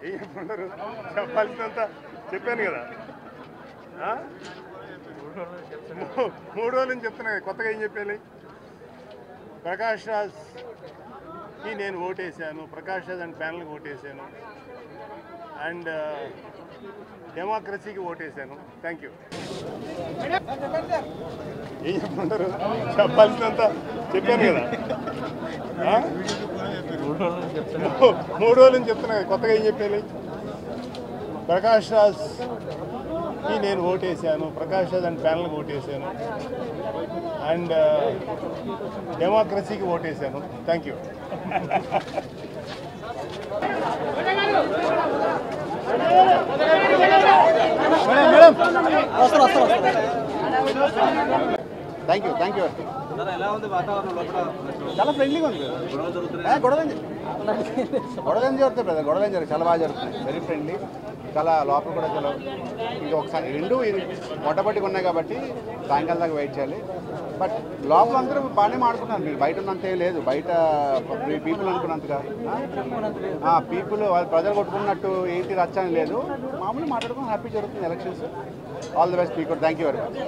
ఏం చెప్పుకుంటారు చెప్పాల్సినంత చెప్పాను కదా ఆ? మూ- మూడు రోజుల నుంచి చెప్తున్నా కదా, కొత్తగా ఏం చెప్పాలి ప్రకాష్ రాజ్కి నేను ఓటేసాను ప్రకాష్ రాజ్ అండ్ ప్యానల్కి ఓటేసాను అండ్ డెమోక్రసీకి ఓటేసాను థ్యాంక్ యూ ఏం చెప్పుకుంటారు చెప్పాల్సినంత చెప్పాను కదా ఆ? మూ- మూడు రోజుల నుంచి చెప్తున్నా కదా, కొత్తగా ఏం చెప్పాలి ప్రకాష్ రాజ్కి నేను ఓటేసాను ప్రకాష్ రాజ్ అండ్ ప్యానల్కి ఓటేసాను అండ్ డెమోక్రసీకి ఓటేసాను thank you thank you thank you ఎలా ఉంది వాతావరణం లోపల చాలా ఫ్రెండ్లీగా ఉంది గొడవ జరుగుతున్నాయి ఏ, గొడవ ఏం జరు- గొడవ ఏం జరుగుతుంది బ్రదర్ గొడవ ఏం జరుగుతుంది చాలా బాగా జరుగుతుంది వెరీ ఫ్రెండ్లీ చాలా లోపల కూడా చాలా ఇంకా ఒకసారి రెండు మొట్టపట్టిగా ఉన్నాయి కాబట్టి సాయంకాలం దాకా వెయిట్ చేయాలి బట్ లోపల అందరూ బాగానే మాడుకున్నారు మీరు బయట ఉన్నంత ఏం లేదు బయట పీపుల్ అనుకున్నంతగా పీపుల్ వాళ్ళు ప్రజలు కొట్టుకున్నట్టు ఏంటి రచ్చ అని లేదు మామూలు మాట్లాడుకుని హ్యాపీ జరుగుతుంది ఎలక్షన్స్ ఆల్ ది బెస్ట్ మీకు థ్యాంక్ యూ వెరీ మచ్